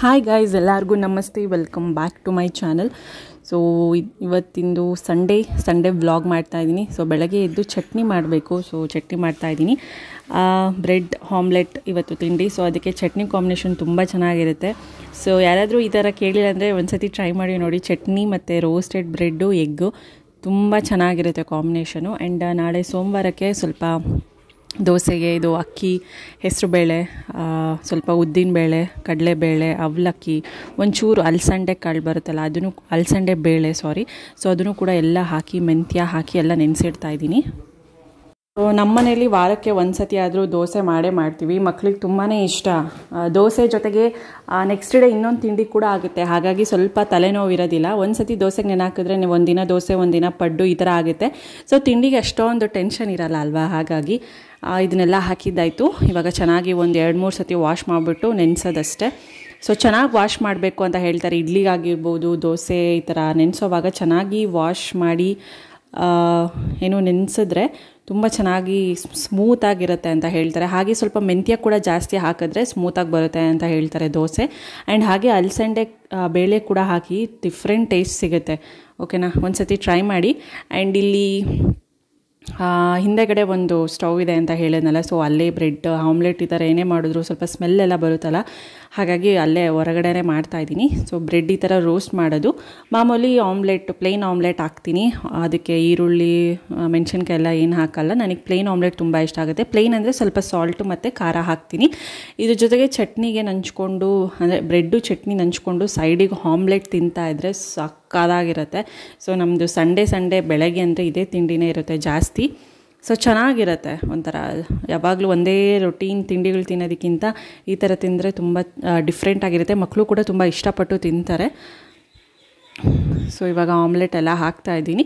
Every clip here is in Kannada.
ಹಾಯ್ ಗಾಯ್ಸ್ ಎಲ್ಲರಿಗೂ ನಮಸ್ತೆ welcome back to my channel so ಇವತ್ತಿಂದು ಸಂಡೇ ಸಂಡೇ ವ್ಲಾಗ್ ಮಾಡ್ತಾ ಇದ್ದೀನಿ ಸೊ ಬೆಳಗ್ಗೆ ಎದ್ದು ಚಟ್ನಿ ಮಾಡಬೇಕು ಸೊ ಚಟ್ನಿ ಮಾಡ್ತಾ ಇದ್ದೀನಿ ಬ್ರೆಡ್ ಆಮ್ಲೆಟ್ ಇವತ್ತು ತಿಂಡಿ ಸೊ ಅದಕ್ಕೆ ಚಟ್ನಿ ಕಾಂಬಿನೇಷನ್ ತುಂಬ ಚೆನ್ನಾಗಿರುತ್ತೆ ಸೊ ಯಾರಾದರೂ ಈ ಥರ ಕೇಳಿಲ್ಲ ಅಂದರೆ ಒಂದ್ಸತಿ ಟ್ರೈ ಮಾಡಿ ನೋಡಿ ಚಟ್ನಿ ಮತ್ತು ರೋಸ್ಟೆಡ್ ಬ್ರೆಡ್ಡು ಎಗ್ಗು ತುಂಬ ಚೆನ್ನಾಗಿರುತ್ತೆ ಕಾಂಬಿನೇಷನು ಆ್ಯಂಡ್ ನಾಳೆ ಸೋಮವಾರಕ್ಕೆ ಸ್ವಲ್ಪ ದೋಸೆಗೆ ಇದು ಅಕ್ಕಿ ಹೆಸರುಬೇಳೆ ಸ್ವಲ್ಪ ಉದ್ದಿನಬೇಳೆ ಕಡಲೆಬೇಳೆ ಅವಲಕ್ಕಿ ಒಂಚೂರು ಅಲಸಂಡೆ ಕಾಳು ಬರುತ್ತಲ್ಲ ಅದನ್ನು ಅಲಸಂಡೆ ಬೇಳೆ ಸಾರಿ ಸೊ ಅದನ್ನು ಕೂಡ ಎಲ್ಲ ಹಾಕಿ ಮೆಂತ್ಯ ಹಾಕಿ ಎಲ್ಲ ನೆನೆಸಿಡ್ತಾ ಇದ್ದೀನಿ ಸೊ ನಮ್ಮ ಮನೇಲಿ ವಾರಕ್ಕೆ ಒಂದು ಸತಿ ಆದರೂ ದೋಸೆ ಮಾಡೇ ಮಾಡ್ತೀವಿ ಮಕ್ಳಿಗೆ ತುಂಬಾ ಇಷ್ಟ ದೋಸೆ ಜೊತೆಗೆ ನೆಕ್ಸ್ಟ್ ಡೇ ಇನ್ನೊಂದು ತಿಂಡಿ ಕೂಡ ಆಗುತ್ತೆ ಹಾಗಾಗಿ ಸ್ವಲ್ಪ ತಲೆನೋವು ಇರೋದಿಲ್ಲ ಒಂದು ಸತಿ ದೋಸೆಗೆ ನೆನಾಕಿದ್ರೆ ನೀವು ಒಂದಿನ ದೋಸೆ ಒಂದಿನ ಪಡ್ಡು ಈ ಥರ ಆಗುತ್ತೆ ಸೊ ತಿಂಡಿಗೆ ಅಷ್ಟೊಂದು ಟೆನ್ಷನ್ ಇರಲ್ಲ ಅಲ್ವಾ ಹಾಗಾಗಿ ಇದನ್ನೆಲ್ಲ ಹಾಕಿದ್ದಾಯಿತು ಇವಾಗ ಚೆನ್ನಾಗಿ ಒಂದು ಎರಡು ಮೂರು ಸತಿ ವಾಶ್ ಮಾಡಿಬಿಟ್ಟು ನೆನೆಸೋದಷ್ಟೇ ಸೊ ಚೆನ್ನಾಗಿ ವಾಶ್ ಮಾಡಬೇಕು ಅಂತ ಹೇಳ್ತಾರೆ ಇಡ್ಲಿಗಾಗಿರ್ಬೋದು ದೋಸೆ ಈ ಥರ ನೆನೆಸೋವಾಗ ಚೆನ್ನಾಗಿ ವಾಶ್ ಮಾಡಿ ಏನು ನೆನೆಸಿದ್ರೆ ತುಂಬ ಚೆನ್ನಾಗಿ ಸ್ಮೂತಾಗಿರುತ್ತೆ ಅಂತ ಹೇಳ್ತಾರೆ ಹಾಗೆ ಸ್ವಲ್ಪ ಮೆಂತ್ಯ ಕೂಡ ಜಾಸ್ತಿ ಹಾಕಿದ್ರೆ ಸ್ಮೂತಾಗಿ ಬರುತ್ತೆ ಅಂತ ಹೇಳ್ತಾರೆ ದೋಸೆ ಆ್ಯಂಡ್ ಹಾಗೆ ಅಲಸಂಡೆ ಬೇಳೆ ಕೂಡ ಹಾಕಿ ಡಿಫ್ರೆಂಟ್ ಟೇಸ್ಟ್ ಸಿಗುತ್ತೆ ಓಕೆನಾ ಒಂದು ಸತಿ ಟ್ರೈ ಮಾಡಿ ಆ್ಯಂಡ್ ಇಲ್ಲಿ ಹಿಂದೆಗಡೆ ಒಂದು ಸ್ಟವ್ ಇದೆ ಅಂತ ಹೇಳಿದ್ನಲ್ಲ ಸೊ ಅಲ್ಲೇ ಬ್ರೆಡ್ ಆಮ್ಲೆಟ್ ಈ ಥರ ಏನೇ ಮಾಡಿದ್ರು ಸ್ವಲ್ಪ ಸ್ಮೆಲ್ ಎಲ್ಲ ಬರುತ್ತಲ್ಲ ಹಾಗಾಗಿ ಅಲ್ಲೇ ಹೊರಗಡೆನೇ ಮಾಡ್ತಾಯಿದ್ದೀನಿ ಸೊ ಬ್ರೆಡ್ ಈ ಥರ ರೋಸ್ಟ್ ಮಾಡೋದು ಮಾಮೂಲಿ ಆಮ್ಲೆಟ್ ಪ್ಲೇನ್ ಆಮ್ಲೆಟ್ ಹಾಕ್ತೀನಿ ಅದಕ್ಕೆ ಈರುಳ್ಳಿ ಮೆಣಸಿನ್ಕಾಯಿ ಎಲ್ಲ ಏನು ಹಾಕಲ್ಲ ನನಗೆ ಪ್ಲೇನ್ ಆಮ್ಲೆಟ್ ತುಂಬ ಇಷ್ಟ ಆಗುತ್ತೆ ಪ್ಲೇನ್ ಅಂದರೆ ಸ್ವಲ್ಪ ಸಾಲ್ಟು ಮತ್ತು ಖಾರ ಹಾಕ್ತೀನಿ ಇದ್ರ ಜೊತೆಗೆ ಚಟ್ನಿಗೆ ನಂಚ್ಕೊಂಡು ಅಂದರೆ ಬ್ರೆಡ್ಡು ಚಟ್ನಿ ನಂಚ್ಕೊಂಡು ಸೈಡಿಗೆ ಆಮ್ಲೆಟ್ ತಿಂತಾ ಇದ್ದರೆ ಸಕ್ಕದಾಗಿರುತ್ತೆ ಸೊ ನಮ್ಮದು ಸಂಡೇ ಸಂಡೇ ಬೆಳಗ್ಗೆ ಅಂದರೆ ಇದೇ ತಿಂಡಿನೇ ಇರುತ್ತೆ ಜಾಸ್ತಿ ಸೊ ಚೆನ್ನಾಗಿರುತ್ತೆ ಒಂಥರ ಯಾವಾಗಲೂ ಒಂದೇ ರೊಟೀನ್ ತಿಂಡಿಗಳು ತಿನ್ನೋದಕ್ಕಿಂತ ಈ ಥರ ತಿಂದರೆ ತುಂಬ ಡಿಫ್ರೆಂಟ್ ಆಗಿರುತ್ತೆ ಮಕ್ಕಳು ಕೂಡ ತುಂಬ ಇಷ್ಟಪಟ್ಟು ತಿಂತಾರೆ ಸೊ ಇವಾಗ ಆಮ್ಲೆಟ್ ಎಲ್ಲ ಹಾಕ್ತಾ ಇದ್ದೀನಿ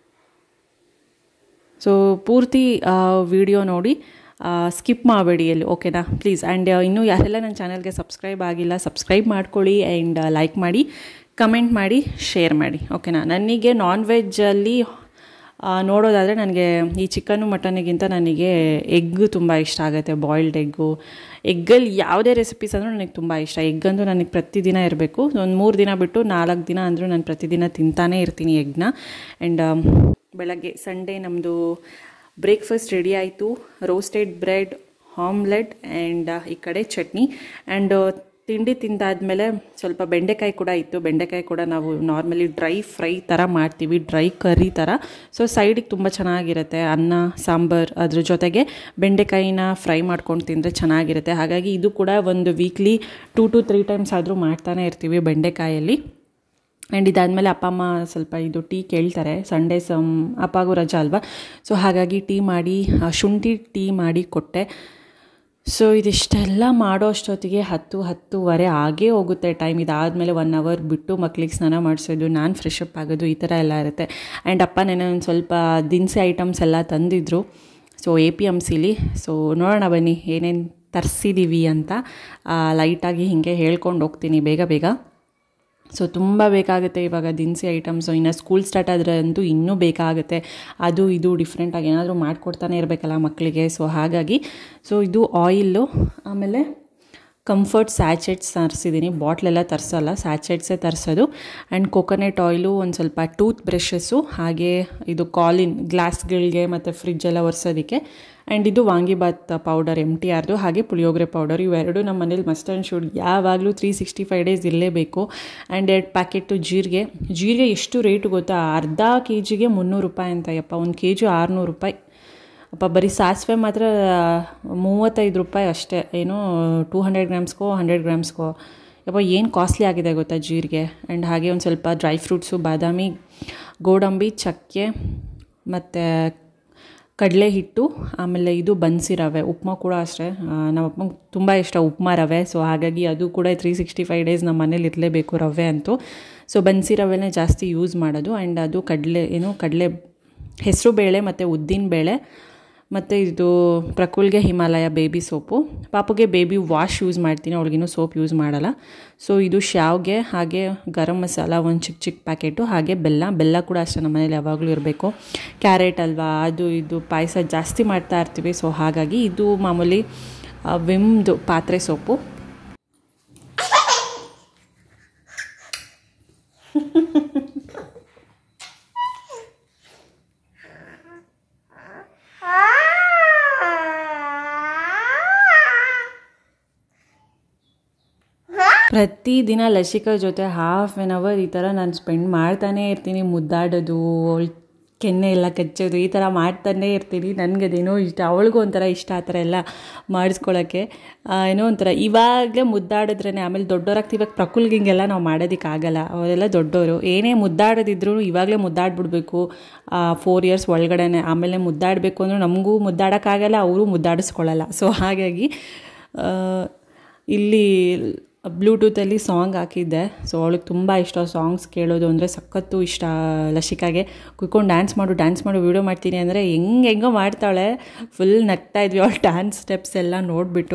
ಸೊ ಪೂರ್ತಿ ವಿಡಿಯೋ ನೋಡಿ ಸ್ಕಿಪ್ ಮಾಡಬೇಡಿ ಎಲ್ಲಿ ಓಕೆನಾ ಪ್ಲೀಸ್ ಆ್ಯಂಡ್ ಇನ್ನೂ ಯಾರೆಲ್ಲ ನನ್ನ ಚಾನಲ್ಗೆ ಸಬ್ಸ್ಕ್ರೈಬ್ ಆಗಿಲ್ಲ ಸಬ್ಸ್ಕ್ರೈಬ್ ಮಾಡ್ಕೊಳ್ಳಿ ಆ್ಯಂಡ್ ಲೈಕ್ ಮಾಡಿ ಕಮೆಂಟ್ ಮಾಡಿ ಶೇರ್ ಮಾಡಿ ಓಕೆನಾ ನನಗೆ ನಾನ್ ವೆಜ್ಜಲ್ಲಿ ನೋಡೋದಾದರೆ ನನಗೆ ಈ ಚಿಕನ್ನು ಮಟನಿಗಿಂತ ನನಗೆ ಎಗ್ ತುಂಬ ಇಷ್ಟ ಆಗುತ್ತೆ ಬಾಯ್ಲ್ಡ್ ಎಗ್ಗು ಎಗ್ಗಲ್ಲಿ ಯಾವುದೇ ರೆಸಿಪೀಸ್ ಅಂದರೂ ನನಗೆ ತುಂಬ ಇಷ್ಟ ಎಗ್ಗಂತೂ ನನಗೆ ಪ್ರತಿದಿನ ಇರಬೇಕು ಒಂದು ಮೂರು ದಿನ ಬಿಟ್ಟು ನಾಲ್ಕು ದಿನ ಅಂದರೂ ನಾನು ಪ್ರತಿದಿನ ತಿಂತಾನೇ ಇರ್ತೀನಿ ಎಗ್ನ ಆ್ಯಂಡ್ ಬೆಳಗ್ಗೆ ಸಂಡೇ ನಮ್ಮದು ಬ್ರೇಕ್ಫಾಸ್ಟ್ ರೆಡಿ ಆಯಿತು ರೋಸ್ಟೆಡ್ ಬ್ರೆಡ್ ಆಮ್ಲೆಟ್ ಆ್ಯಂಡ್ ಈ ಕಡೆ ಚಟ್ನಿ ಆ್ಯಂಡ್ ತಿಂಡಿ ತಿಂದಾದ್ಮೇಲೆ ಸ್ವಲ್ಪ ಬೆಂಡೆಕಾಯಿ ಕೂಡ ಇತ್ತು ಬೆಂಡೆಕಾಯಿ ಕೂಡ ನಾವು ನಾರ್ಮಲಿ ಡ್ರೈ ಫ್ರೈ ಥರ ಮಾಡ್ತೀವಿ ಡ್ರೈ ಕರಿ ಥರ ಸೊ ಸೈಡಿಗೆ ತುಂಬ ಚೆನ್ನಾಗಿರುತ್ತೆ ಅನ್ನ ಸಾಂಬಾರು ಅದ್ರ ಜೊತೆಗೆ ಬೆಂಡೆಕಾಯಿನ ಫ್ರೈ ಮಾಡ್ಕೊಂಡು ತಿಂದರೆ ಚೆನ್ನಾಗಿರುತ್ತೆ ಹಾಗಾಗಿ ಇದು ಕೂಡ ಒಂದು weekly two to three times ಆದರೂ ಮಾಡ್ತಾನೆ ಇರ್ತೀವಿ ಬೆಂಡೆಕಾಯಲ್ಲಿ ಆ್ಯಂಡ್ ಇದಾದಮೇಲೆ ಅಪ್ಪ ಅಮ್ಮ ಸ್ವಲ್ಪ ಇದು ಟೀ ಕೇಳ್ತಾರೆ ಸಂಡೇ ಸಮ್ ಅಪ್ಪಗೂ ರಜಾ ಅಲ್ವಾ ಸೊ ಹಾಗಾಗಿ ಟೀ ಮಾಡಿ ಶುಂಠಿ ಟೀ ಮಾಡಿ ಕೊಟ್ಟೆ ಸೊ ಇದಿಷ್ಟೆಲ್ಲ ಮಾಡೋ ಅಷ್ಟೊತ್ತಿಗೆ ಹತ್ತು ಹತ್ತುವರೆ ಆಗೇ ಹೋಗುತ್ತೆ ಟೈಮ್ ಇದಾದಮೇಲೆ ಒನ್ ಅವರ್ ಬಿಟ್ಟು ಮಕ್ಳಿಗೆ ಸ್ನಾನ ಮಾಡಿಸೋದು ನಾನು ಫ್ರೆಶ್ ಅಪ್ ಆಗೋದು ಈ ಥರ ಎಲ್ಲ ಇರುತ್ತೆ ಆ್ಯಂಡ್ ಅಪ್ಪ ನೆನೆ ಒಂದು ಸ್ವಲ್ಪ ದಿನಸಿ ಐಟಮ್ಸ್ ಎಲ್ಲ ತಂದಿದ್ರು ಸೊ ಎ ಪಿ ಎಮ್ ಸಿಲಿ ಸೊ ನೋಡೋಣ ಬನ್ನಿ ಏನೇನು ತರಿಸಿದ್ದೀವಿ ಅಂತ ಲೈಟಾಗಿ ಹೀಗೆ ಹೇಳ್ಕೊಂಡು ಹೋಗ್ತೀನಿ ಬೇಗ ಬೇಗ ಸೊ ತುಂಬ ಬೇಕಾಗುತ್ತೆ ಇವಾಗ ದಿನಸಿ ಐಟಮ್ಸು ಇನ್ನು ಸ್ಕೂಲ್ ಸ್ಟಾರ್ಟ್ ಆದರೆ ಅಂತೂ ಇನ್ನೂ ಬೇಕಾಗುತ್ತೆ ಅದು ಇದು ಡಿಫ್ರೆಂಟಾಗಿ ಏನಾದರೂ ಮಾಡಿಕೊಡ್ತಾನೆ ಇರಬೇಕಲ್ಲ ಮಕ್ಕಳಿಗೆ ಸೊ ಹಾಗಾಗಿ ಸೊ ಇದು ಆಯಿಲ್ಲು ಆಮೇಲೆ ಕಂಫರ್ಟ್ ಸ್ಯಾಚೆಟ್ಸ್ ತರಿಸಿದ್ದೀನಿ ಬಾಟ್ಲೆಲ್ಲ ತರಿಸಲ್ಲ ಸ್ಯಾಚೆಟ್ಸೇ ತರಿಸೋದು ಆ್ಯಂಡ್ ಕೊಕೊನೆಟ್ ಆಯಿಲು ಒಂದು ಸ್ವಲ್ಪ ಟೂತ್ ಬ್ರಷಸ್ಸು ಹಾಗೆ ಇದು ಕಾಲಿನ್ ಗ್ಲಾಸ್ಗಳಿಗೆ ಮತ್ತು ಫ್ರಿಜ್ಜೆಲ್ಲ ಒರೆಸೋದಕ್ಕೆ ಆ್ಯಂಡ್ ಇದು ವಾಂಗಿಬಾತ್ ಪೌಡರ್ ಎಮ್ ಟಿ ಆರ್ದು ಹಾಗೆ ಪುಳಿಯೋಗರೆ ಪೌಡರ್ ಇವೆರಡು ನಮ್ಮ ಮನೇಲಿ ಮಸ್ಟ್ ಆ್ಯಂಡ್ ಶುಡ್ ಯಾವಾಗಲೂ ತ್ರೀ ಸಿಕ್ಸ್ಟಿ ಫೈವ್ ಡೇಸ್ ಇರಲೇಬೇಕು ಆ್ಯಂಡ್ ಎರಡು ಪ್ಯಾಕೆಟು ಜೀರಿಗೆ ಜೀರಿಗೆ ಎಷ್ಟು ರೇಟು ಗೊತ್ತಾ ಅರ್ಧ ಕೆ ಜಿಗೆ ಮುನ್ನೂರು ರೂಪಾಯಿ ಅಂತ ಯಪ್ಪ ಒಂದು ಕೆ ಜಿ ಆರುನೂರು ರೂಪಾಯಿ ಅಪ್ಪ ಬರೀ ಸಾಸಿವೆ ಮಾತ್ರ ಮೂವತ್ತೈದು ರೂಪಾಯಿ ಅಷ್ಟೇ ಏನು ಟೂ ಹಂಡ್ರೆಡ್ ಗ್ರಾಮ್ಸ್ಗೋ ಹಂಡ್ರೆಡ್ ಗ್ರಾಮ್ಸ್ಗೋ ಯಪ್ಪ ಏನು ಕಾಸ್ಟ್ಲಿ ಆಗಿದೆ ಗೊತ್ತಾ ಜೀರಿಗೆ ಆ್ಯಂಡ್ ಹಾಗೆ ಒಂದು ಸ್ವಲ್ಪ ಡ್ರೈ ಫ್ರೂಟ್ಸು ಬಾದಾಮಿ ಗೋಡಂಬಿ ಚಕ್ಕೆ ಮತ್ತು ಕಡಲೆ ಹಿಟ್ಟು ಆಮೇಲೆ ಇದು ಬನ್ಸಿ ರವೆ ಉಪ್ಮಾ ಕೂಡ ಅಷ್ಟೇ ನಮ್ಮ ಅಪ್ಪಂಗೆ ತುಂಬ ಇಷ್ಟ ಉಪ್ಮಾ ರವೆ ಸೊ ಹಾಗಾಗಿ ಅದು ಕೂಡ ತ್ರೀ ಸಿಕ್ಸ್ಟಿ ಫೈವ್ ಡೇಸ್ ನಮ್ಮ ಮನೇಲಿ ಇರಲೇಬೇಕು ರವೆ ಅಂತೂ ಸೊ ಬನ್ಸಿ ರವೆನೇ ಜಾಸ್ತಿ ಯೂಸ್ ಮಾಡೋದು ಆ್ಯಂಡ್ ಅದು ಕಡಲೆ ಏನು ಕಡಲೆ ಹೆಸರು ಬೇಳೆ ಮತ್ತು ಉದ್ದಿನ ಬೇಳೆ ಮತ್ತು ಇದು ಪ್ರಕುಲ್ಗೆ ಹಿಮಾಲಯ ಬೇಬಿ ಸೋಪು ಪಾಪುಗೆ ಬೇಬಿ ವಾಶ್ ಯೂಸ್ ಮಾಡ್ತೀನಿ ಅವಳಿಗಿನ್ನೂ ಸೋಪ್ ಯೂಸ್ ಮಾಡಲ್ಲ ಸೊ ಇದು ಶಾವ್ಗೆ ಹಾಗೆ ಗರಂ ಮಸಾಲ ಒಂದು ಚಿಕ್ಕ ಚಿಕ್ಕ ಪ್ಯಾಕೆಟು ಹಾಗೆ ಬೆಲ್ಲ ಬೆಲ್ಲ ಕೂಡ ಅಷ್ಟೇ ನಮ್ಮ ಮನೇಲಿ ಯಾವಾಗಲೂ ಇರಬೇಕು ಕ್ಯಾರೆಟ್ ಅಲ್ವಾ ಅದು ಇದು ಪಾಯಸ ಜಾಸ್ತಿ ಮಾಡ್ತಾ ಇರ್ತೀವಿ ಸೊ ಹಾಗಾಗಿ ಇದು ಮಾಮೂಲಿ ವಿಮ್ದು ಪಾತ್ರೆ ಸೋಪು ಪ್ರತಿದಿನ ಲಸಿಕಾ ಜೊತೆ ಹಾಫ್ ಆನ್ ಅವರ್ ಈ ಥರ ನಾನು ಸ್ಪೆಂಡ್ ಮಾಡ್ತಾನೇ ಇರ್ತೀನಿ ಮುದ್ದಾಡೋದು ಅವಳು ಕೆನ್ನೆ ಎಲ್ಲ ಕಚ್ಚೋದು ಈ ಥರ ಮಾಡ್ತಾನೇ ಇರ್ತೀನಿ ನನಗೆ ಅದೇನೋ ಇಷ್ಟ ಅವಳಿಗೂ ಒಂಥರ ಇಷ್ಟ ಆ ಥರ ಎಲ್ಲ ಮಾಡಿಸ್ಕೊಳ್ಳೋಕ್ಕೆ ಏನೋ ಒಂಥರ ಇವಾಗಲೇ ಮುದ್ದಾಡಿದ್ರೇ ಆಮೇಲೆ ದೊಡ್ಡೋರಾಗ್ತಿ ಇವಾಗ ಪ್ರಕುಲ್ಗೆ ಹಿಂಗೆಲ್ಲ ನಾವು ಮಾಡೋದಕ್ಕಾಗಲ್ಲ ಅವರೆಲ್ಲ ದೊಡ್ಡವರು ಏನೇ ಮುದ್ದಾಡೋದಿದ್ರು ಇವಾಗಲೇ ಮುದ್ದಾಡ್ಬಿಡ್ಬೇಕು ಫೋರ್ ಇಯರ್ಸ್ ಒಳಗಡೆನೆ ಆಮೇಲೆ ಮುದ್ದಾಡಬೇಕು ಅಂದ್ರೆ ನಮಗೂ ಮುದ್ದಾಡೋಕ್ಕಾಗಲ್ಲ ಅವರು ಮುದ್ದಾಡಿಸ್ಕೊಳ್ಳಲ್ಲ ಸೊ ಹಾಗಾಗಿ ಇಲ್ಲಿ ಬ್ಲೂಟೂತಲ್ಲಿ ಸಾಂಗ್ ಹಾಕಿದ್ದೆ ಸೊ ಅವಳಿಗೆ ತುಂಬ ಇಷ್ಟ ಸಾಂಗ್ಸ್ ಕೇಳೋದು ಅಂದರೆ ಸಖತ್ತು ಇಷ್ಟ ಲಸಿಕಾಗೆ ಕುತ್ಕೊಂಡು ಡ್ಯಾನ್ಸ್ ಮಾಡು ಡ್ಯಾನ್ಸ್ ಮಾಡು ವೀಡಿಯೋ ಮಾಡ್ತೀನಿ ಅಂದರೆ ಹೆಂಗೆ ಹೆಂಗೋ ಮಾಡ್ತಾಳೆ ಫುಲ್ ನಗ್ತಾ ಇದ್ವಿ ಅವಳು ಡ್ಯಾನ್ಸ್ ಸ್ಟೆಪ್ಸ್ ಎಲ್ಲ ನೋಡಿಬಿಟ್ಟು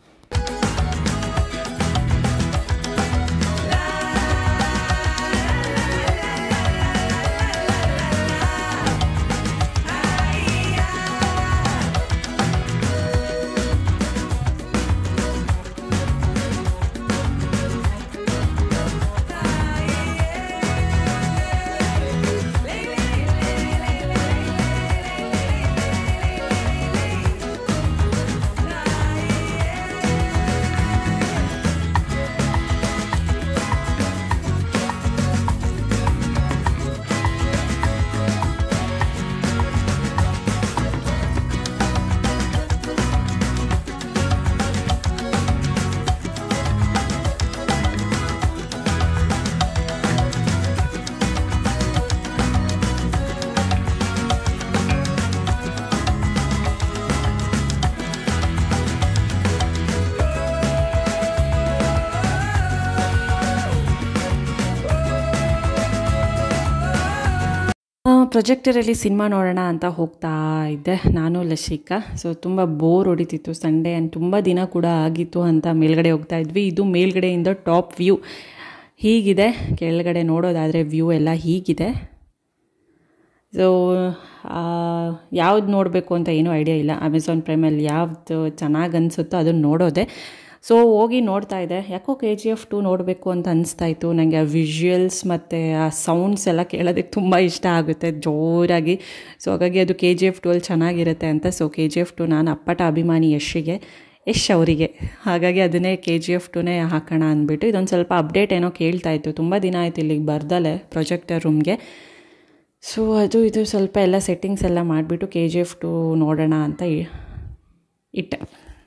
ಪ್ರೊಜೆಕ್ಟರಲ್ಲಿ ಸಿನಿಮಾ ನೋಡೋಣ ಅಂತ ಹೋಗ್ತಾ ಇದ್ದೆ ನಾನು ಲಶಿಕಾ ಸೊ ತುಂಬ ಬೋರ್ ಹೊಡಿತಿತ್ತು ಸಂಡೇ ಆ್ಯಂಡ್ ತುಂಬ ದಿನ ಕೂಡ ಆಗಿತ್ತು ಅಂತ ಮೇಲ್ಗಡೆ ಹೋಗ್ತಾ ಇದ್ವಿ ಇದು ಮೇಲ್ಗಡೆಯಿಂದ ಟಾಪ್ ವ್ಯೂ ಹೀಗಿದೆ ಕೆಳಗಡೆ ನೋಡೋದಾದರೆ ವ್ಯೂ ಎಲ್ಲ ಹೀಗಿದೆ ಸೊ ಯಾವ್ದು ನೋಡಬೇಕು ಅಂತ ಏನೂ ಐಡಿಯಾ ಇಲ್ಲ ಅಮೆಝಾನ್ ಪ್ರೈಮಲ್ಲಿ ಯಾವ್ದು ಚೆನ್ನಾಗಿ ಅನಿಸುತ್ತೋ ಅದನ್ನು ನೋಡೋದೆ ಸೊ ಹೋಗಿ ನೋಡ್ತಾ ಇದ್ದೆ ಯಾಕೋ ಕೆ ಜಿ ಎಫ್ ಟು ನೋಡಬೇಕು ಅಂತ ಅನಿಸ್ತಾ ಇತ್ತು ನನಗೆ ಆ ವಿಜುವಲ್ಸ್ ಮತ್ತು ಆ ಸೌಂಡ್ಸ್ ಎಲ್ಲ ಕೇಳೋದಕ್ಕೆ ತುಂಬ ಇಷ್ಟ ಆಗುತ್ತೆ ಜೋರಾಗಿ ಸೊ ಹಾಗಾಗಿ ಅದು ಕೆ ಜಿ ಎಫ್ ಟು ಅಲ್ಲಿ ಚೆನ್ನಾಗಿರುತ್ತೆ ಅಂತ so K G F two ನಾನು ಅಪ್ಪಟ ಅಭಿಮಾನಿ ಯಶ್ಗೆ ಯಶ್ ಅವರಿಗೆ ಹಾಗಾಗಿ ಅದನ್ನೇ ಕೆ ಜಿ ಎಫ್ ಟುನೇ ಹಾಕೋಣ ಅಂದ್ಬಿಟ್ಟು ಇದೊಂದು ಸ್ವಲ್ಪ ಅಪ್ಡೇಟ್ ಏನೋ ಕೇಳ್ತಾ ಇತ್ತು ತುಂಬ ದಿನ ಆಯ್ತು ಇಲ್ಲಿಗೆ ಬರ್ದಲೆ ಪ್ರೊಜೆಕ್ಟರ್ ರೂಮ್ಗೆ ಸೊ ಅದು ಇದು ಸ್ವಲ್ಪ ಎಲ್ಲ ಸೆಟ್ಟಿಂಗ್ಸ್ ಎಲ್ಲ ಮಾಡಿಬಿಟ್ಟು ಕೆ ಜಿ ಎಫ್ ಟು ನೋಡೋಣ ಅಂತ ಇಟ್ಟೆ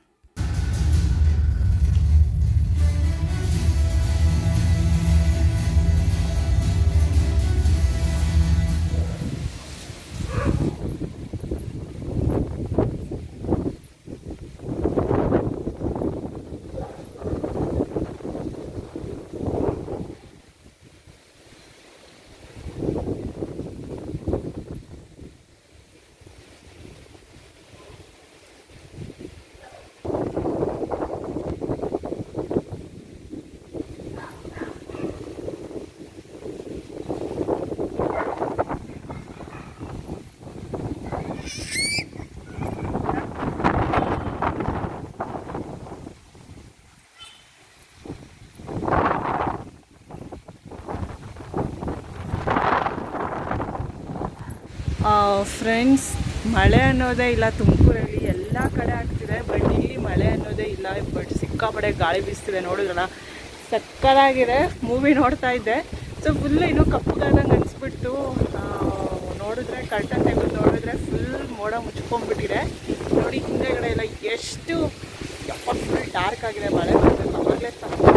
ಫ್ರೆಂಡ್ಸ್ ಮಳೆ ಅನ್ನೋದೇ ಇಲ್ಲ ತುಮಕೂರಲ್ಲಿ ಎಲ್ಲ ಕಡೆ ಆಗ್ತಿದೆ ಬಟ್ ಇಲ್ಲಿ ಮಳೆ ಅನ್ನೋದೇ ಇಲ್ಲ ಬಟ್ ಸಿಕ್ಕಾಪಡೆ ಗಾಳಿ ಬೀಸ್ತಿದೆ ನೋಡಿದ್ರಲ್ಲ ಸಕ್ಕತ್ತಾಗಿದೆ ಮೂವಿ ನೋಡ್ತಾ ಇದ್ದೆ ಸೊ ಫುಲ್ ಇನ್ನೂ ಕಪ್ಪುಗಾದಂಗೆ ಅನಿಸ್ಬಿಟ್ಟು ನೋಡಿದ್ರೆ ಕರ್ಟನ್ ತೆಗೆದು ನೋಡಿದ್ರೆ ಫುಲ್ ಮೋಡ ಮುಚ್ಕೊಂಡ್ಬಿಟ್ಟಿದೆ ನೋಡಿ ಹಿಂದೆಗಡೆ ಎಲ್ಲ ಎಷ್ಟು ಯಪ್ಪ ಫುಲ್ ಡಾರ್ಕ್ ಆಗಿದೆ ಮಳೆ ಬರಬೇಕು ಅವಾಗಲೇ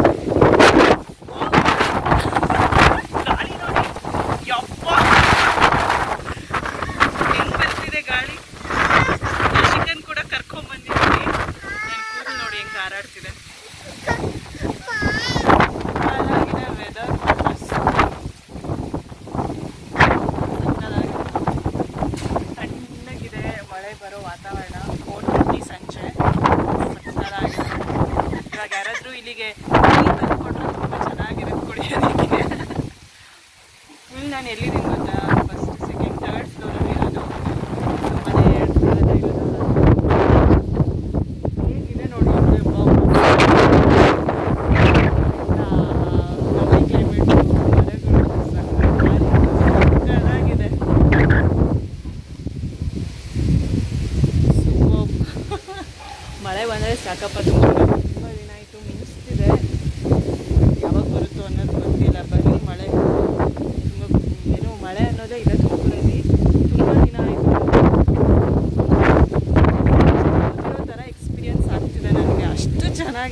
ಗಾಳಿ ನೋಡಿ ಯಪ್ಪ ಹೆಂಗ್ ಬರ್ತಿದೆ ಗಾಳಿ ಚಿಕನ್ ಕೂಡ ಕರ್ಕೊಂಡ್ ಬಂದಿದ್ದೀನಿ ನನ್ನ ಕೂದಲು ನೋಡಿ ಹೆಂಗ್ ಹಾರಾಡ್ತಿದೆ ಹಾಳಾಗಿದೆ ವೆದರ್ ತಣ್ಣಗಿದೆ ಮಳೆ ಬರೋ ವಾತಾವರಣ ಫೋರ್ ಥರ್ಟಿ ಸಂಜೆ ಸಕ್ಕತ್ತಾಗಿದೆ ಇವಾಗ ಯಾರಾದರೂ ಇಲ್ಲಿಗೆ ನೀರು ತಂದ್ಕೊಟ್ರೆ ತುಂಬ ಚೆನ್ನಾಗಿರುತ್ತೆ ಕುಡಿಯೋದಕ್ಕೆ ಫುಲ್ ನಾನು ಎಲ್ಲಿದ್ದೀನಿ ಗೊತ್ತಾ ಫಸ್ಟ್ ಸೆಕೆಂಡ್ ಥರ್ಡ್ ಫ್ಲೋರಲ್ಲಿ ಇರೋದು ಮನೆ ಎರಡು ಫ್ಲೋರಲ್ಲಿ ಇರೋದು ಹೇಗಿದೆ ನೋಡಿ ಹವಾಯಿ ಕ್ಲೈಮೇಟ್ ಮರಗಳು ಸಕ್ಕತ್ತಾಗಿದೆ ಮಳೆ ಬಂದರೆ ಸಾಕಪ್ಪ ತುಂಬ ತುಂಬ ದಿನ ಆಯಿತು ಮಿಂಚ್ತಿದೆ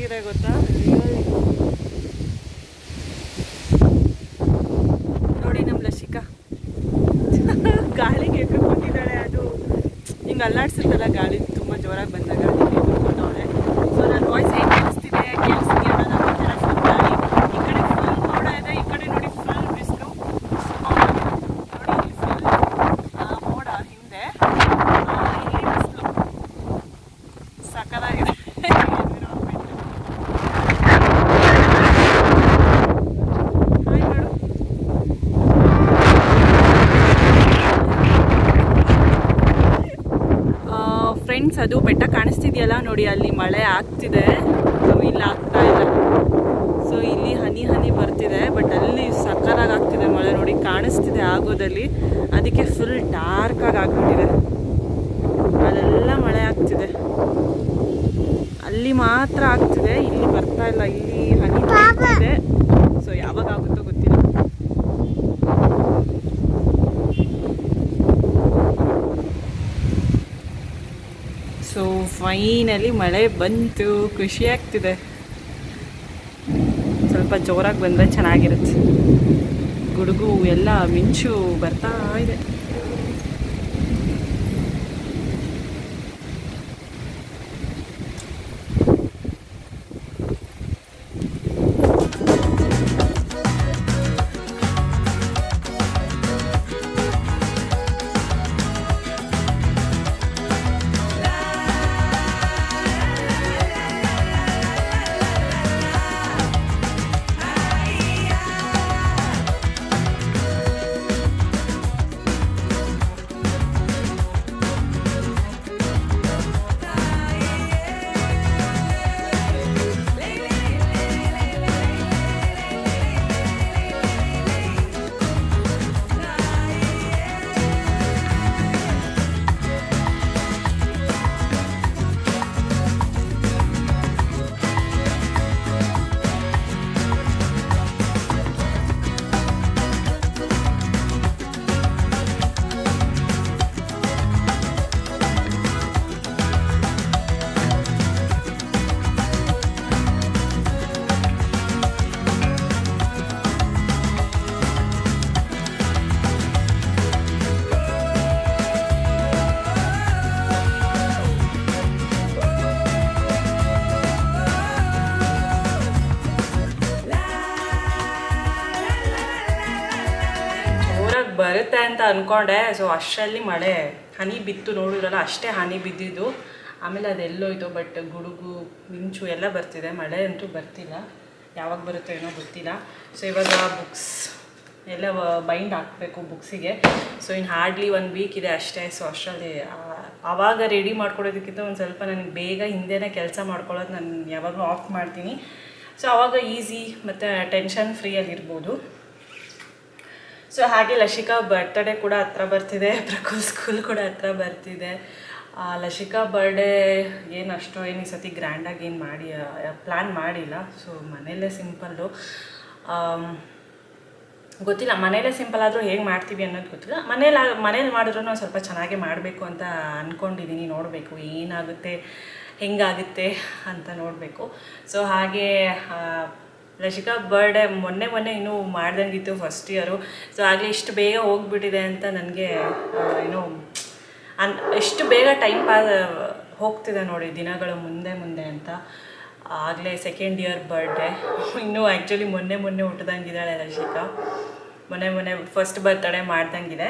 ಆಗ್ತಿದೆ ಗೊತ್ತಾ ನೋಡಿ ನಮ್ಮ ಲಸಿಕಾ ಗಾಳಿಗೆ ಎಗ್ರಿಕೊಂಡಿದ್ದಾಳೆ ಅದು ಹಿಂಗೆ ಅಲ್ಲಾಡ್ಸುತ್ತಲ್ಲ ಗಾಳಿ ತುಂಬ ಜೋರಾಗಿ ಬಂದಾಗ ಅದಕ್ಕೆ ಎಗ್ರಿಕೊಂಡವಳೆ ಸೊ ನನ್ನ ವಾಯ್ಸ್ ಹೇಗೆ ಕೇಳಿಸ್ತಿದೆ ಕೇಳಿಸ್ತಿದೆಯಾ ಅನ್ನೋದು ಗೊತ್ತಿಲ್ಲ ಫುಲ್ ಗಾಳಿ ಈ ಕಡೆ ಫುಲ್ ಮೋಡ ಇದೆ ಈ ಕಡೆ ನೋಡಿ ಫುಲ್ ಬಿಸಿಲು ನೋಡಿ ಇಲ್ಲಿ ಫುಲ್ ಮೋಡ ಹಿಂದೆ ಆ, ಇಲ್ಲಿ ಬಿಸಿಲು ಸಕ್ಕದಾಗಿದೆ environment. ಹಾಯ್ ಮಾಡು ಫ್ರೆಂಡ್ಸ್ ಅದು ಬೆಟ್ಟ ಕಾಣಿಸ್ತಿದೆಯಲ್ಲ ನೋಡಿ ಅಲ್ಲಿ ಮಳೆ ಆಗ್ತಿದೆ ಸೊ ಇಲ್ಲಿ ಆಗ್ತಾ ಇಲ್ಲ ಸೊ ಇಲ್ಲಿ ಹನಿ ಹನಿ ಬರ್ತಿದೆ ಬಟ್ ಅಲ್ಲಿ ಸಕ್ಕರಾಗಿ ಆಗ್ತಿದೆ ಮಳೆ ನೋಡಿ ಕಾಣಿಸ್ತಿದೆ ಆಗೋದಲ್ಲಿ ಅದಕ್ಕೆ ಫುಲ್ ಡಾರ್ಕಾಗಿ ಆಗ್ಬಿಟ್ಟಿದೆ ಅಲ್ಲೆಲ್ಲ ಮಳೆ ಆಗ್ತಿದೆ ಅಲ್ಲಿ ಮಾತ್ರ ಆಗ್ತಿದೆ ಇಲ್ಲಿ ಬರ್ತಾ ಇಲ್ಲ ಇಲ್ಲಿ ಹನಿ ಬರ್ತಿದೆ ಸೊ ಯಾವಾಗ ಆಗುತ್ತೋ ಗೊತ್ತಿಲ್ಲ ಸೊ ಫೈನಲಿ ಮಳೆ ಬಂತು ಖುಷಿ ಆಗ್ತಿದೆ ಸ್ವಲ್ಪ ಜೋರಾಗಿ ಬಂದರೆ ಚೆನ್ನಾಗಿರುತ್ತೆ ಗುಡುಗು ಎಲ್ಲ ಮಿಂಚು ಬರ್ತಾ ಇದೆ ಜೋರಾಗಿ ಬರುತ್ತೆ ಅಂತ ಅಂದ್ಕೊಂಡೆ ಸೊ ಅಷ್ಟರಲ್ಲಿ ಮಳೆ ಹನಿ ಬಿತ್ತು ನೋಡಿದ್ರಲ್ಲ ಅಷ್ಟೇ ಹನಿ ಬಿದ್ದಿದ್ದು ಆಮೇಲೆ ಅದೆಲ್ಲೋಯ್ತು ಬಟ್ ಗುಡುಗು ಮಿಂಚು ಎಲ್ಲ ಬರ್ತಿದೆ ಮಳೆ ಅಂತೂ ಬರ್ತಿಲ್ಲ ಯಾವಾಗ ಬರುತ್ತೋ ಏನೋ ಗೊತ್ತಿಲ್ಲ ಸೊ ಇವಾಗ ಬುಕ್ಸ್ ಎಲ್ಲ ಬೈಂಡ್ ಹಾಕಬೇಕು ಬುಕ್ಸಿಗೆ ಸೊ ಇನ್ನು ಹಾರ್ಡ್ಲಿ ಒಂದು ವೀಕ್ ಇದೆ ಅಷ್ಟೇ ಸೊ ಅಷ್ಟರಲ್ಲಿ ಆ- ಆವಾಗ ರೆಡಿ ಮಾಡ್ಕೊಡೋದಕ್ಕಿಂತ ಒಂದು ಸ್ವಲ್ಪ ನನಗೆ ಬೇಗ ಹಿಂದೆನೇ ಕೆಲಸ ಮಾಡ್ಕೊಳ್ಳೋದು ನಾನು ಯಾವಾಗಲೂ ಆಫ್ ಮಾಡ್ತೀನಿ ಸೊ ಆವಾಗ ಈಸಿ ಮತ್ತು ಟೆನ್ಷನ್ ಫ್ರೀಯಾಗಿ ಇರ್ಬೋದು ಸೊ ಹಾಗೆ ಲಶಿಕಾ ಬರ್ತ್ಡೇ ಕೂಡ ಹತ್ರ ಬರ್ತಿದೆ ಪ್ರಕುಲ್ ಸ್ಕೂಲ್ ಕೂಡ ಹತ್ರ ಬರ್ತಿದೆ ಆ, ಲಶಿಕಾ ಬರ್ಡೇ ಏನು ಅಷ್ಟು ಏನು ಈ ಸತಿ ಗ್ರ್ಯಾಂಡಾಗಿ ಏನು ಮಾಡಿ ಪ್ಲ್ಯಾನ್ ಮಾಡಿಲ್ಲ ಸೊ ಮನೆಯಲ್ಲೇ ಸಿಂಪಲ್ಲು ಗೊತ್ತಿಲ್ಲ ಮನೇಲೇ ಸಿಂಪಲ್ ಆದರೂ ಹೇಗೆ ಮಾಡ್ತೀವಿ ಅನ್ನೋದು ಗೊತ್ತಿಲ್ಲ ಮನೇಲಿ ಮನೇಲಿ ಮಾಡಿದ್ರು ನಾವು ಸ್ವಲ್ಪ ಚೆನ್ನಾಗೇ ಮಾಡಬೇಕು ಅಂತ ಅಂದ್ಕೊಂಡಿದ್ದೀನಿ ನೋಡಬೇಕು ಏನಾಗುತ್ತೆ ಹೆಂಗಾಗುತ್ತೆ ಅಂತ ನೋಡಬೇಕು ಸೊ ಹಾಗೆ ಆ, ಲಶಿಕಾ ಬರ್ಡೇ ಮೊನ್ನೆ ಮೊನ್ನೆ ಇನ್ನೂ ಮಾಡ್ದಂಗಿತ್ತು ಫಸ್ಟ್ ಇಯರು ಸೊ ಆಗಲೇ ಇಷ್ಟು ಬೇಗ ಹೋಗ್ಬಿಟ್ಟಿದೆ ಅಂತ ನನಗೆ ಏನೋ ಅನ್ ಎಷ್ಟು ಬೇಗ ಟೈಮ್ ಪಾ ಹೋಗ್ತಿದೆ ನೋಡಿ ದಿನಗಳು ಮುಂದೆ ಮುಂದೆ ಅಂತ ಆಗಲೇ ಸೆಕೆಂಡ್ ಇಯರ್ ಬರ್ಡೇ ಇನ್ನೂ ಆ್ಯಕ್ಚುಲಿ ಮೊನ್ನೆ ಮೊನ್ನೆ ಹುಟ್ಟಿದಂಗಿದ್ದಾಳೆ ರಶಿಕಾ ಮೊನ್ನೆ ಮೊನ್ನೆ ಫಸ್ಟ್ ಬರ್ತಡೇ ಮಾಡ್ದಂಗಿದೆ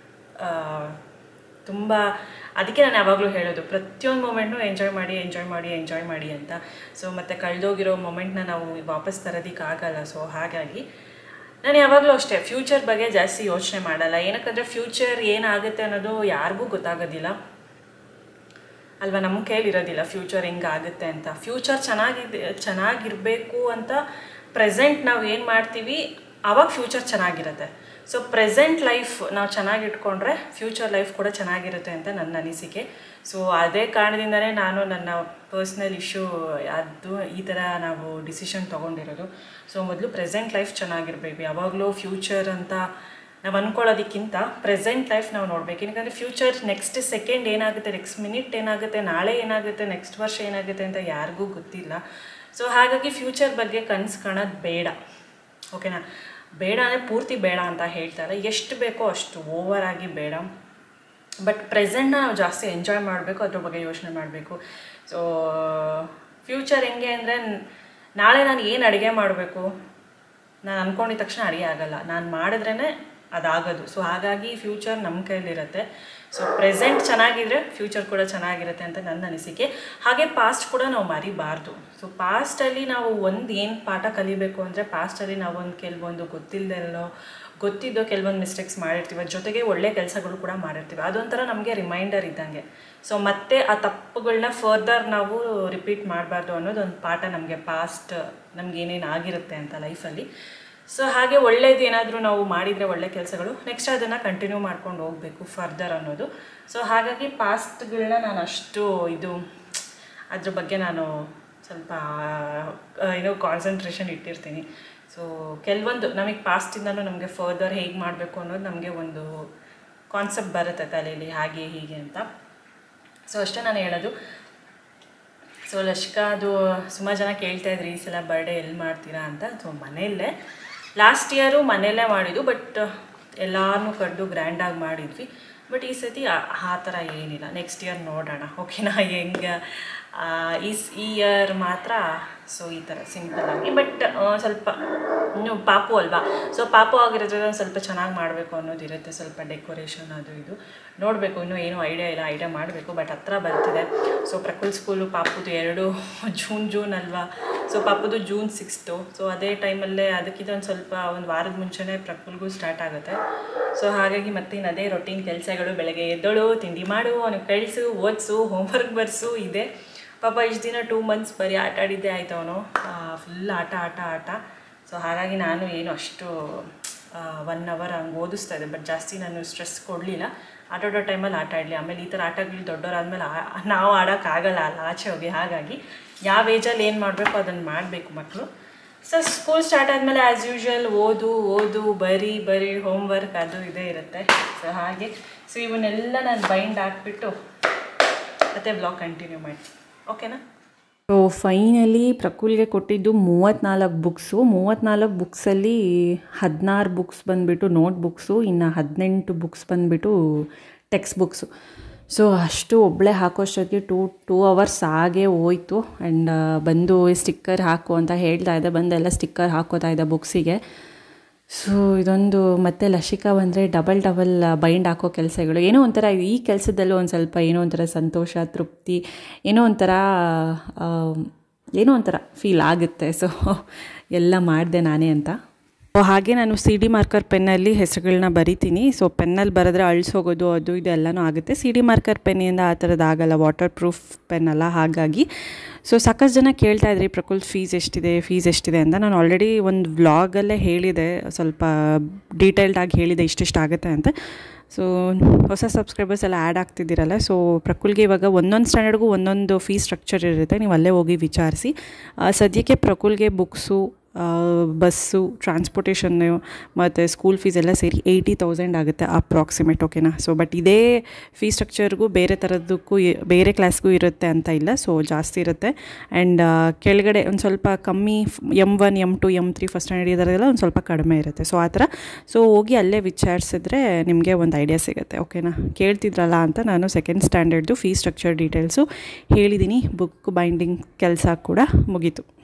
ತುಂಬ ಅದಕ್ಕೆ ನಾನು ಯಾವಾಗಲೂ ಹೇಳೋದು ಪ್ರತಿಯೊಂದು ಮೂಮೆಂಟ್ನು ಎಂಜಾಯ್ ಮಾಡಿ ಎಂಜಾಯ್ ಮಾಡಿ ಎಂಜಾಯ್ ಮಾಡಿ ಅಂತ ಸೊ ಮತ್ತು ಕಳೆದೋಗಿರೋ ಮೊಮೆಂಟ್ನ ನಾವು ವಾಪಸ್ ತರೋದಕ್ಕಾಗಲ್ಲ ಸೊ ಹಾಗಾಗಿ ನಾನು ಯಾವಾಗಲೂ ಅಷ್ಟೇ ಫ್ಯೂಚರ್ ಬಗ್ಗೆ ಜಾಸ್ತಿ ಯೋಚನೆ ಮಾಡಲ್ಲ ಏನಕ್ಕಂದರೆ ಫ್ಯೂಚರ್ ಏನಾಗುತ್ತೆ ಅನ್ನೋದು ಯಾರಿಗೂ ಗೊತ್ತಾಗೋದಿಲ್ಲ ಅಲ್ವಾ ನಮ್ಮ ಕೈಲಿರೋದಿಲ್ಲ ಫ್ಯೂಚರ್ ಹೆಂಗಾಗುತ್ತೆ ಅಂತ ಫ್ಯೂಚರ್ ಚೆನ್ನಾಗಿದೆ ಚೆನ್ನಾಗಿರಬೇಕು ಅಂತ ಪ್ರೆಸೆಂಟ್ ನಾವು ಏನು ಮಾಡ್ತೀವಿ ಆವಾಗ ಫ್ಯೂಚರ್ ಚೆನ್ನಾಗಿರುತ್ತೆ ಸೊ ಪ್ರೆಸೆಂಟ್ ಲೈಫ್ ನಾವು ಚೆನ್ನಾಗಿ ಇಟ್ಕೊಂಡ್ರೆ ಫ್ಯೂಚರ್ ಲೈಫ್ ಕೂಡ ಚೆನ್ನಾಗಿರುತ್ತೆ ಅಂತ ನನ್ನ ಅನಿಸಿಕೆ ಸೊ ಅದೇ ಕಾರಣದಿಂದನೇ ನಾನು ನನ್ನ ಪರ್ಸ್ನಲ್ ಇಶ್ಯೂ ಅದು ಈ ಥರ ನಾವು ಡಿಸಿಷನ್ ತೊಗೊಂಡಿರೋದು ಸೊ ಮೊದಲು ಪ್ರೆಸೆಂಟ್ ಲೈಫ್ ಚೆನ್ನಾಗಿರಬೇಕು ಯಾವಾಗಲೂ ಫ್ಯೂಚರ್ ಅಂತ ನಾವು ಅಂದ್ಕೊಳ್ಳೋದಕ್ಕಿಂತ ಪ್ರೆಸೆಂಟ್ ಲೈಫ್ ನಾವು ನೋಡ್ಬೇಕು ಏನಕ್ಕಂದರೆ ಫ್ಯೂಚರ್ ನೆಕ್ಸ್ಟ್ ಸೆಕೆಂಡ್ ಏನಾಗುತ್ತೆ ನೆಕ್ಸ್ಟ್ ಮಿನಿಟ್ ಏನಾಗುತ್ತೆ ನಾಳೆ ಏನಾಗುತ್ತೆ ನೆಕ್ಸ್ಟ್ ವರ್ಷ ಏನಾಗುತ್ತೆ ಅಂತ ಯಾರಿಗೂ ಗೊತ್ತಿಲ್ಲ ಸೊ ಹಾಗಾಗಿ ಫ್ಯೂಚರ್ ಬಗ್ಗೆ ಕನಸು ಕಾಣೋದು ಬೇಡ ಓಕೆನಾ ಬೇಡ ಅಂದರೆ ಪೂರ್ತಿ ಬೇಡ ಅಂತ ಹೇಳ್ತಾರೆ ಎಷ್ಟು ಬೇಕೋ ಅಷ್ಟು ಓವರ್ ಆಗಿ ಬೇಡ ಬಟ್ ಪ್ರೆಸೆಂಟ್ನ ನಾವು ಜಾಸ್ತಿ ಎಂಜಾಯ್ ಮಾಡಬೇಕು ಅದ್ರ ಬಗ್ಗೆ ಯೋಚನೆ ಮಾಡಬೇಕು ಸೊ ಫ್ಯೂಚರ್ ಹೆಂಗೆ ಅಂದರೆ ನಾಳೆ ನಾನು ಏನು ಅಡುಗೆ ಮಾಡಬೇಕು ನಾನು ಅಂದ್ಕೊಂಡಿದ ತಕ್ಷಣ ಅಡುಗೆ ಆಗಲ್ಲ ನಾನು ಮಾಡಿದ್ರೇ ಅದಾಗೋದು ಸೊ ಹಾಗಾಗಿ ಫ್ಯೂಚರ್ ನಮ್ಮ ಕೈಲಿರುತ್ತೆ ಸೊ ಪ್ರೆಸೆಂಟ್ ಚೆನ್ನಾಗಿದ್ರೆ ಫ್ಯೂಚರ್ ಕೂಡ ಚೆನ್ನಾಗಿರುತ್ತೆ ಅಂತ ನನ್ನ ಅನಿಸಿಕೆ ಹಾಗೆ ಪಾಸ್ಟ್ ಕೂಡ ನಾವು ಮರಿಬಾರ್ದು ಸೊ ಪಾಸ್ಟಲ್ಲಿ ನಾವು ಒಂದು ಏನು ಪಾಠ ಕಲಿಬೇಕು ಅಂದರೆ ಪಾಸ್ಟಲ್ಲಿ ನಾವು ಒಂದು ಕೆಲವೊಂದು ಗೊತ್ತಿಲ್ಲದೆಲ್ಲೋ ಗೊತ್ತಿದ್ದೋ ಕೆಲವೊಂದು ಮಿಸ್ಟೇಕ್ಸ್ ಮಾಡಿರ್ತೀವಿ ಅದ್ರ ಜೊತೆಗೆ ಒಳ್ಳೆ ಕೆಲಸಗಳು ಕೂಡ ಮಾಡಿರ್ತೀವಿ ಅದೊಂಥರ ನಮಗೆ ರಿಮೈಂಡರ್ ಇದ್ದಂಗೆ ಸೊ ಮತ್ತೆ ಆ ತಪ್ಪುಗಳನ್ನ ಫರ್ದರ್ ನಾವು ರಿಪೀಟ್ ಮಾಡಬಾರ್ದು ಅನ್ನೋದು ಒಂದು ಪಾಠ ನಮಗೆ ಪಾಸ್ಟ್ ನಮ್ಗೆ ಏನೇನು ಆಗಿರುತ್ತೆ ಅಂತ ಲೈಫಲ್ಲಿ ಸೊ ಹಾಗೆ ಒಳ್ಳೇದು ಏನಾದರೂ ನಾವು ಮಾಡಿದರೆ ಒಳ್ಳೆ ಕೆಲಸಗಳು ನೆಕ್ಸ್ಟ್ ಅದನ್ನು ಕಂಟಿನ್ಯೂ ಮಾಡ್ಕೊಂಡು ಹೋಗಬೇಕು ಫರ್ದರ್ ಅನ್ನೋದು ಸೊ ಹಾಗಾಗಿ ಪಾಸ್ಟ್ಗಳನ್ನ ನಾನು ಅಷ್ಟು ಇದು ಅದ್ರ ಬಗ್ಗೆ ನಾನು ಸ್ವಲ್ಪ ಏನೋ ಕಾನ್ಸಂಟ್ರೇಷನ್ ಇಟ್ಟಿರ್ತೀನಿ ಸೊ ಕೆಲವೊಂದು ನಮಗೆ ಪಾಸ್ಟಿಂದನೂ ನಮಗೆ ಫರ್ದರ್ ಹೇಗೆ ಮಾಡಬೇಕು ಅನ್ನೋದು ನಮಗೆ ಒಂದು ಕಾನ್ಸೆಪ್ಟ್ ಬರುತ್ತೆ ತಲೆಯಲ್ಲಿ ಹಾಗೆ ಹೀಗೆ ಅಂತ ಸೊ ಅಷ್ಟೇ ನಾನು ಹೇಳೋದು ಸೊ ಲಶ್ಕಾ ಅದು ಸುಮಾರು ಜನ ಕೇಳ್ತಾ ಇದ್ರಿ ಈ ಸಲ ಬರ್ಡೇ ಎಲ್ಲಿ ಮಾಡ್ತೀರಾ ಅಂತ ಸೊ ಮನೆಯಲ್ಲೇ ಲಾಸ್ಟ್ ಇಯರು ಮನೆಯಲ್ಲೇ ಮಾಡಿದ್ದು ಬಟ್ ಎಲ್ಲಾರನ್ನೂ ಕರೆದು ಗ್ರ್ಯಾಂಡಾಗಿ ಮಾಡಿದ್ವಿ ಬಟ್ ಈ ಸತಿ ಆ ಆ ಥರ ಏನಿಲ್ಲ ನೆಕ್ಸ್ಟ್ ಇಯರ್ ನೋಡೋಣ ಓಕೆನಾ ಹೆಂಗೆ ಈ ಈ ಇಯರ್ ಮಾತ್ರ ಸೊ ಈ ಥರ ಸಿಂಪಲ್ಲಾಗಿ ಬಟ್ ಸ್ವಲ್ಪ ಇನ್ನು ಪಾಪು ಅಲ್ವಾ ಸೊ ಪಾಪು ಆಗಿರೋದ್ರಿಂದ ಒಂದು ಸ್ವಲ್ಪ ಚೆನ್ನಾಗಿ ಮಾಡಬೇಕು ಅನ್ನೋದಿರುತ್ತೆ ಸ್ವಲ್ಪ ಡೆಕೋರೇಷನ್ ಅದು ಇದು ನೋಡಬೇಕು ಇನ್ನೂ ಏನೂ ಐಡಿಯಾ ಇಲ್ಲ ಐಡಿಯಾ ಮಾಡಬೇಕು ಬಟ್ ಹತ್ರ ಬರ್ತಿದೆ ಸೊ ಪ್ರಕುಲ್ ಸ್ಕೂಲು ಪಾಪುದು ಎರಡು ಜೂನ್ ಜೂನ್ ಅಲ್ವಾ ಸೊ ಪಾಪುದು ಜೂನ್ ಸಿಕ್ಸ್ತು ಸೊ ಅದೇ ಟೈಮಲ್ಲೇ ಅದಕ್ಕಿಂತ ಒಂದು ಸ್ವಲ್ಪ ಒಂದು ವಾರದ ಮುಂಚೆನೇ ಪ್ರಕುಲ್ಗೂ ಸ್ಟಾರ್ಟ್ ಆಗುತ್ತೆ ಸೊ ಹಾಗಾಗಿ ಮತ್ತಿನ್ನು ಅದೇ ರೊಟೀನ್ ಕೆಲಸಗಳು ಬೆಳಗ್ಗೆ ಎದ್ದಳು ತಿಂಡಿ ಮಾಡು ಅವನಿಗೆ ಕಳಿಸು ಓದಿಸು ಹೋಮ್ವರ್ಕ್ ಬರ್ಸು ಇದೆ ಪಾಪ ಇಷ್ಟು ದಿನ ಟೂ ಮಂತ್ಸ್ ಬರೀ ಆಟ ಆಡಿದ್ದೇ ಆಯ್ತು ಅವನು ಫುಲ್ ಆಟ ಆಟ ಆಟ ಸೊ ಹಾಗಾಗಿ ನಾನು ಏನು ಅಷ್ಟು ಒನ್ ಅವರ್ ಹಂಗೆ ಓದಿಸ್ತಾ ಇದ್ದೆ ಬಟ್ ಜಾಸ್ತಿ ನಾನು ಸ್ಟ್ರೆಸ್ ಕೊಡಲಿಲ್ಲ ಆಟ ಆಡೋ ಟೈಮಲ್ಲಿ ಆಟ ಆಡಲಿ ಆಮೇಲೆ ಈ ಥರ ಆಟಗಳು ದೊಡ್ಡವರಾದ್ಮೇಲೆ ಆ- ನಾವು ಆಡೋಕ್ಕಾಗಲ್ಲ ಅಲ್ಲ ಆಚೆ ಹೋಗಿ ಹಾಗಾಗಿ ಯಾವ ಏಜಲ್ಲಿ ಏನು ಮಾಡಬೇಕು ಅದನ್ನು ಮಾಡಬೇಕು ಮಕ್ಕಳು ಸೊ ಸ್ಕೂಲ್ ಸ್ಟಾರ್ಟ್ ಆದಮೇಲೆ ಆ್ಯಸ್ ಯೂಶ್ವಲ್ ಓದು ಓದು ಬರಿ ಬರಿ ಹೋಮ್ವರ್ಕ್ ಅದು ಇದೇ ಇರುತ್ತೆ ಸೊ ಹಾಗೆ ಸೊ ಇವನ್ನೆಲ್ಲ ನಾನು ಬೈಂಡ್ ಹಾಕ್ಬಿಟ್ಟು ಮತ್ತೆ ಬ್ಲಾಗ್ ಕಂಟಿನ್ಯೂ ಮಾಡ್ತೀನಿ ಓಕೆನಾ ಸೊ ಫೈನಲಿ ಪ್ರಕುಲ್ಗೆ ಕೊಟ್ಟಿದ್ದು ಮೂವತ್ತ್ನಾಲ್ಕು ಬುಕ್ಸು ಮೂವತ್ತ್ನಾಲ್ಕು ಬುಕ್ಸಲ್ಲಿ ಹದಿನಾರು ಬುಕ್ಸ್ ಬಂದುಬಿಟ್ಟು ನೋಟ್ ಬುಕ್ಸು ಇನ್ನು ಹದಿನೆಂಟು ಬುಕ್ಸ್ ಬಂದುಬಿಟ್ಟು ಟೆಕ್ಸ್ಟ್ ಬುಕ್ಸು ಸೊ ಅಷ್ಟು ಒಬ್ಬಳೇ ಹಾಕೋಷ್ಟೊತ್ತಿಗೆ ಟೂ ಟೂ ಅವರ್ಸ್ ಆಗೇ ಹೋಯ್ತು ಆ್ಯಂಡ್ ಬಂದು ಸ್ಟಿಕ್ಕರ್ ಹಾಕು ಅಂತ ಹೇಳ್ತಾ ಇದ್ದೆ ಬಂದೆಲ್ಲ ಸ್ಟಿಕ್ಕರ್ ಹಾಕೋತಾ ಇದ್ದೆ ಬುಕ್ಸಿಗೆ ಸೊ ಇದೊಂದು ಮತ್ತೆ ಲಶಿಕಾ ಬಂದರೆ ಡಬಲ್ ಡಬಲ್ ಬೈಂಡ್ ಹಾಕೋ ಕೆಲಸಗಳು ಏನೋ ಒಂಥರ ಈ ಕೆಲಸದಲ್ಲೂ ಒಂದು ಸ್ವಲ್ಪ ಏನೋ ಒಂಥರ ಸಂತೋಷ ತೃಪ್ತಿ ಏನೋ ಒಂಥರ ಆ, ಏನೋ ಒಂಥರ ಫೀಲ್ ಆಗುತ್ತೆ ಸೊ ಎಲ್ಲ ಮಾಡಿದೆ ನಾನೇ ಅಂತ ಸೊ ಹಾಗೆ ನಾನು ಸಿ ಡಿ ಮಾರ್ಕರ್ ಪೆನ್ನಲ್ಲಿ ಹೆಸರುಗಳನ್ನ ಬರಿತೀನಿ ಸೊ ಪೆನ್ನಲ್ಲಿ ಬರೆದ್ರೆ ಅಳಿಸೋಗೋದು ಅದು ಇದು ಎಲ್ಲನೂ ಆಗುತ್ತೆ ಸಿ ಡಿ ಮಾರ್ಕರ್ ಪೆನ್ನಿಂದ ಆ ಥರದ್ದು ಆಗಲ್ಲ ವಾಟರ್ ಪ್ರೂಫ್ ಪೆನ್ ಅಲ್ಲ ಹಾಗಾಗಿ ಸೊ ಸಾಕಷ್ಟು ಜನ ಕೇಳ್ತಾ ಇದ್ರಿ ಪ್ರಕುಲ್ ಫೀಸ್ ಎಷ್ಟಿದೆ ಫೀಸ್ ಎಷ್ಟಿದೆ ಅಂತ ನಾನು ಆಲ್ರೆಡಿ ಒಂದು ವ್ಲಾಗಲ್ಲೇ ಹೇಳಿದೆ ಸ್ವಲ್ಪ ಡೀಟೇಲ್ಡಾಗಿ ಹೇಳಿದೆ ಇಷ್ಟಿಷ್ಟು ಆಗುತ್ತೆ ಅಂತ ಸೊ ಹೊಸ ಸಬ್ಸ್ಕ್ರೈಬರ್ಸ್ ಎಲ್ಲ ಆ್ಯಡ್ ಆಗ್ತಿದ್ದೀರಲ್ಲ ಸೊ ಪ್ರಕುಲ್ಗೆ ಇವಾಗ ಒಂದೊಂದು ಸ್ಟ್ಯಾಂಡರ್ಡ್ಗೂ ಒಂದೊಂದು ಫೀ ಸ್ಟ್ರಕ್ಚರ್ ಇರುತ್ತೆ ನೀವು ಅಲ್ಲೇ ಹೋಗಿ ವಿಚಾರಿಸಿ ಆ, ಸದ್ಯಕ್ಕೆ ಪ್ರಕುಲ್ಗೆ ಬುಕ್ಸು ಬಸ್ಸು ಟ್ರಾನ್ಸ್ಪೋರ್ಟೇಷನ್ನು ಮತ್ತು ಸ್ಕೂಲ್ ಫೀಸ್ ಎಲ್ಲ ಸೇರಿ ಏಯ್ಟಿ ತೌಸಂಡ್ ಆಗುತ್ತೆ ಅಪ್ರಾಕ್ಸಿಮೇಟ್ ಓಕೆನಾ ಸೊ ಬಟ್ ಇದೇ ಫೀ ಸ್ಟ್ರಕ್ಚರ್ಗೂ ಬೇರೆ ಥರದಕ್ಕೂ ಇ- ಬೇರೆ ಕ್ಲಾಸ್ಗೂ ಇರುತ್ತೆ ಅಂತ ಇಲ್ಲ ಸೊ ಜಾಸ್ತಿ ಇರುತ್ತೆ ಆ್ಯಂಡ್ ಕೆಳಗಡೆ ಒಂದು ಸ್ವಲ್ಪ ಕಮ್ಮಿ M one M two M three first standard ಇದರೆಲ್ಲ ಒಂದು ಸ್ವಲ್ಪ ಕಡಿಮೆ ಇರುತ್ತೆ ಸೊ ಆ ಥರ ಸೊ ಹೋಗಿ ಅಲ್ಲೇ ವಿಚಾರಿಸಿದ್ರೆ ನಿಮಗೆ ಒಂದು ಐಡಿಯಾ ಸಿಗುತ್ತೆ ಓಕೆನಾ ಕೇಳ್ತಿದ್ರಲ್ಲ ಅಂತ ನಾನು ಸೆಕೆಂಡ್ ಸ್ಟ್ಯಾಂಡರ್ಡ್ದು ಫೀ ಸ್ಟ್ರಕ್ಚರ್ ಡೀಟೇಲ್ಸು ಹೇಳಿದ್ದೀನಿ ಬುಕ್ ಬೈಂಡಿಂಗ್ ಕೆಲಸ ಕೂಡ ಮುಗೀತು